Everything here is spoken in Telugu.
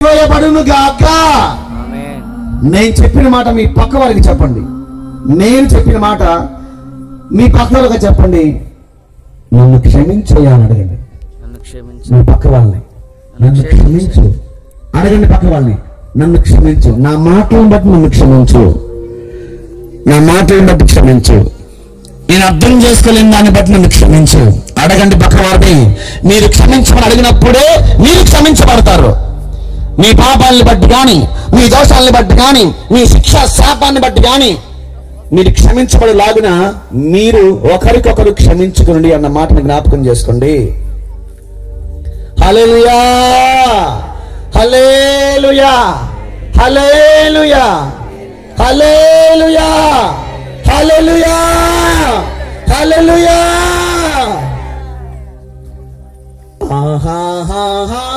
వేయబడును గాక ఆమేన్ నేను చెప్పిన మాట మీ పక్క వారికి చెప్పండి నేను చెప్పిన మాట మీ పక్క వాళ్ళకి చెప్పండి నన్ను క్షమించేయాలని అడగండి నన్ను క్షమించు మీ పక్క వాళ్ళని నన్ను క్షమించు అడగండి పక్క వాళ్ళని నన్ను క్షమించు నా మాటలను బట్టి నన్ను క్షమించు నా మాటలను బట్టి క్షమించు నేను అర్థం చేసుకోలేని దాన్ని బట్టి నన్ను క్షమించు అడగండి పక్క వారిని మీరు క్షమించమని అడిగినప్పుడే మీరు క్షమించబడతారు మీ పాపాలను బట్టి కానీ మీ దోషాలను బట్టి కానీ మీ శిక్ష శాపాన్ని బట్టి కానీ మీరు క్షమించబడేలాగున మీరు ఒకరికొకరు క్షమించుకోండి అన్న మాటను జ్ఞాపకం చేసుకోండి హల్లెలూయా హల్లెలూయా హల్లెలూయా హల్లెలూయా హల్లెలూయా హల్లెలూయా ఆహా